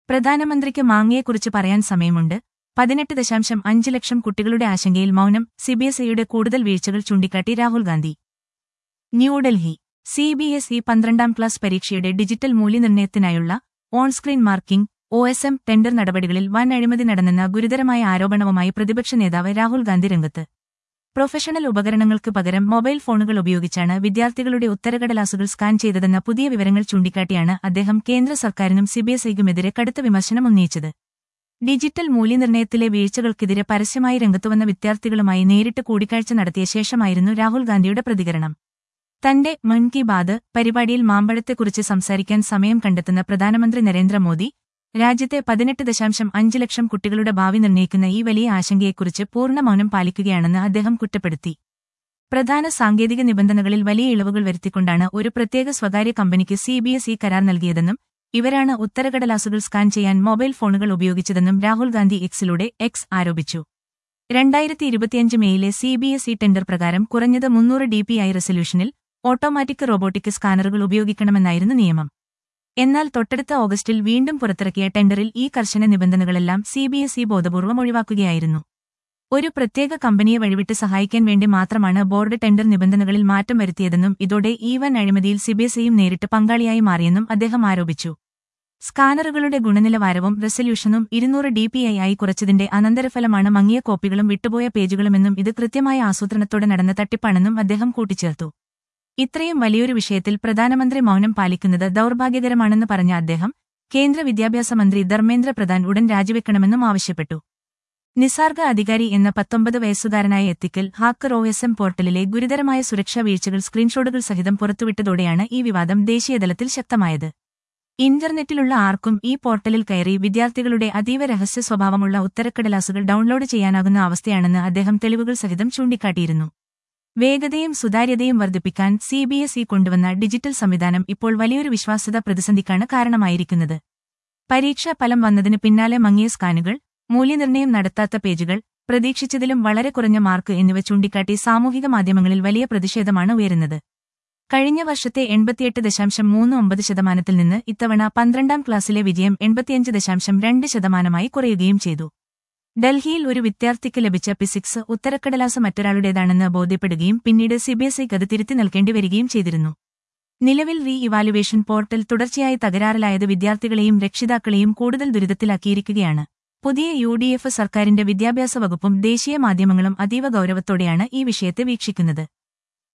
പ്രധാനമന്ത്രിക്ക് മാങ്ങയെക്കുറിച്ച് പറയാൻ സമയമുണ്ട് പതിനെട്ട് ദശാംശം അഞ്ച് ലക്ഷം കുട്ടികളുടെ ആശങ്കയിൽ മൗനം സിബിഎസ്ഇയുടെ കൂടുതൽ വീഴ്ചകൾ ചൂണ്ടിക്കാട്ടി രാഹുൽ ഗാന്ധി ന്യൂഡൽഹി സിബിഎസ്ഇ പന്ത്രണ്ടാം ക്ലാസ് പരീക്ഷയുടെ ഡിജിറ്റൽ മൂല്യനിർണ്ണയത്തിനായുള്ള on screen marking O S M tender നടപടികളിൽ വൻ അഴിമതി നടന്നെന്ന ഗുരുതരമായ ആരോപണവുമായി പ്രതിപക്ഷ നേതാവ് രാഹുൽ ഗാന്ധി രംഗത്ത് പ്രൊഫഷണൽ ഉപകരണങ്ങൾക്ക് പകരം മൊബൈൽ ഫോണുകൾ ഉപയോഗിച്ചാണ് വിദ്യാർത്ഥികളുടെ ഉത്തരകടലാസുകൾ സ്കാൻ ചെയ്തതെന്ന പുതിയ വിവരങ്ങൾ ചൂണ്ടിക്കാട്ടിയാണ് അദ്ദേഹം കേന്ദ്ര സർക്കാരിനും സിബിഎസ്ഇക്കുമെതിരെ കടുത്ത വിമർശനം ഉന്നയിച്ചത് ഡിജിറ്റൽ മൂല്യനിർണ്ണയത്തിലെ വീഴ്ചകൾക്കെതിരെ പരസ്യമായി രംഗത്തുവന്ന വിദ്യാർത്ഥികളുമായി നേരിട്ട് കൂടിക്കാഴ്ച നടത്തിയ ശേഷമായിരുന്നു രാഹുൽ ഗാന്ധിയുടെ പ്രതികരണം തന്റെ മൻ കി ബാത് പരിപാടിയിൽ മാമ്പഴത്തെക്കുറിച്ച് സംസാരിക്കാൻ സമയം കണ്ടെത്തുന്ന പ്രധാനമന്ത്രി നരേന്ദ്രമോദി രാജ്യത്തെ പതിനെട്ട് ദശാംശം അഞ്ച് ലക്ഷം കുട്ടികളുടെ ഭാവി നിർണ്ണയിക്കുന്ന ഈ വലിയ ആശങ്കയെക്കുറിച്ച് പൂർണ്ണ മൗനം പാലിക്കുകയാണെന്ന് അദ്ദേഹം കുറ്റപ്പെടുത്തി പ്രധാന സാങ്കേതിക നിബന്ധനകളിൽ വലിയ ഇളവുകൾ വരുത്തിക്കൊണ്ടാണ് ഒരു പ്രത്യേക സ്വകാര്യ കമ്പനിക്ക് സിബിഎസ്ഇ കരാർ നൽകിയതെന്നും ഇവരാണ് ഉത്തരകടലാസുകൾ സ്കാൻ ചെയ്യാൻ മൊബൈൽ ഫോണുകൾ ഉപയോഗിച്ചതെന്നും രാഹുൽ ഗാന്ധി എക്സിലൂടെ എക്സ് ആരോപിച്ചു രണ്ടായിരത്തി ഇരുപത്തിയഞ്ച് മെയിലെ സിബിഎസ്ഇ ടെൻഡർ പ്രകാരം കുറഞ്ഞത് മുന്നൂറ് ഡിപിഐ റെസല്യൂഷനിൽ ഓട്ടോമാറ്റിക് റോബോട്ടിക് സ്കാനറുകൾ ഉപയോഗിക്കണമെന്നായിരുന്നു നിയമം എന്നാൽ തൊട്ടടുത്ത ഓഗസ്റ്റിൽ വീണ്ടും പുറത്തിറക്കിയ ടെൻഡറിൽ ഈ കർശന നിബന്ധനകളെല്ലാം സിബിഎസ്ഇ ബോധപൂർവം ഒഴിവാക്കുകയായിരുന്നു ഒരു പ്രത്യേക കമ്പനിയെ വഴിവിട്ട് സഹായിക്കാൻ വേണ്ടി മാത്രമാണ് ബോർഡ് ടെൻഡർ നിബന്ധനകളിൽ മാറ്റം വരുത്തിയതെന്നും ഇതോടെ ഈ വൻ അഴിമതിയിൽ സിബിഎസ്ഇയും നേരിട്ട് പങ്കാളിയായി മാറിയെന്നും അദ്ദേഹം ആരോപിച്ചു സ്കാനറുകളുടെ ഗുണനിലവാരവും റെസല്യൂഷനും ഇരുന്നൂറ് ഡിപിഐ ആയി കുറച്ചതിന്റെ അനന്തരഫലമാണ് മങ്ങിയ കോപ്പികളും വിട്ടുപോയ പേജുകളുമെന്നും ഇത് കൃത്യമായ ആസൂത്രണത്തോടെ നടന്ന തട്ടിപ്പാണെന്നും അദ്ദേഹം കൂട്ടിച്ചേർത്തു ഇത്രയും വലിയൊരു വിഷയത്തിൽ പ്രധാനമന്ത്രി മൗനം പാലിക്കുന്നത് ദൗർഭാഗ്യകരമാണെന്ന് പറഞ്ഞ അദ്ദേഹം കേന്ദ്ര വിദ്യാഭ്യാസ മന്ത്രി ധർമ്മേന്ദ്ര പ്രധാൻ ഉടൻ രാജിവെക്കണമെന്നും ആവശ്യപ്പെട്ടു നിസാർഗ അധികാരി എന്ന പത്തൊമ്പത് വയസ്സുകാരനായ ethical hacker O S M പോർട്ടലിലെ ഗുരുതരമായ സുരക്ഷാ വീഴ്ചകൾ സ്ക്രീൻഷോട്ടുകൾ സഹിതം പുറത്തുവിട്ടതോടെയാണ് ഈ വിവാദം ദേശീയതലത്തിൽ ശക്തമായത് ഇന്റർനെറ്റിലുള്ള ആർക്കും ഈ പോർട്ടലിൽ കയറി വിദ്യാർത്ഥികളുടെ അതീവ രഹസ്യ സ്വഭാവമുള്ള ഉത്തരക്കടലാസുകൾ ഡൌൺലോഡ് ചെയ്യാനാകുന്ന അവസ്ഥയാണെന്ന് അദ്ദേഹം തെളിവുകൾ സഹിതം ചൂണ്ടിക്കാട്ടിയിരുന്നു വേഗതയും സുതാര്യതയും വർദ്ധിപ്പിക്കാൻ സിബിഎസ്ഇ കൊണ്ടുവന്ന ഡിജിറ്റൽ സംവിധാനം ഇപ്പോൾ വലിയൊരു വിശ്വാസ്യത പ്രതിസന്ധിക്കാണ് കാരണമായിരിക്കുന്നത് പരീക്ഷാ ഫലം വന്നതിന് പിന്നാലെ മങ്ങിയ സ്കാനുകൾ മൂല്യനിർണ്ണയം നടത്താത്ത പേജുകൾ പ്രതീക്ഷിച്ചതിലും വളരെ കുറഞ്ഞ മാർക്ക് എന്നിവ ചൂണ്ടിക്കാട്ടി സാമൂഹിക മാധ്യമങ്ങളിൽ വലിയ പ്രതിഷേധമാണ് ഉയരുന്നത് കഴിഞ്ഞ വർഷത്തെ എൺപത്തിയെട്ട് ദശാംശം മൂന്ന് ഒമ്പത് ശതമാനത്തിൽ നിന്ന് ഇത്തവണ പന്ത്രണ്ടാം ക്ലാസ്സിലെ വിജയം എൺപത്തിയഞ്ച് ദശാംശം രണ്ട് ശതമാനമായി കുറയുകയും ചെയ്തു ഡൽഹിയിൽ ഒരു വിദ്യാർത്ഥിക്ക് ലഭിച്ച ഫിസിക്സ് ഉത്തരക്കടലാസ് മറ്റൊരാളുടേതാണെന്ന് ബോധ്യപ്പെടുകയും പിന്നീട് സിബിഎസ്ഇക്ക് അത് തിരുത്തി നൽകേണ്ടി വരികയും ചെയ്തിരുന്നു നിലവിൽ റീ ഇവാലുവേഷൻ പോർട്ടൽ തുടർച്ചയായി തകരാറിലായത് വിദ്യാർത്ഥികളെയും രക്ഷിതാക്കളെയും കൂടുതൽ ദുരിതത്തിലാക്കിയിരിക്കുകയാണ് പുതിയ യു ഡി എഫ് സർക്കാരിന്റെ വിദ്യാഭ്യാസ വകുപ്പും ദേശീയ മാധ്യമങ്ങളും അതീവ ഗൌരവത്തോടെയാണ് ഈ വിഷയത്തെ വീക്ഷിക്കുന്നത്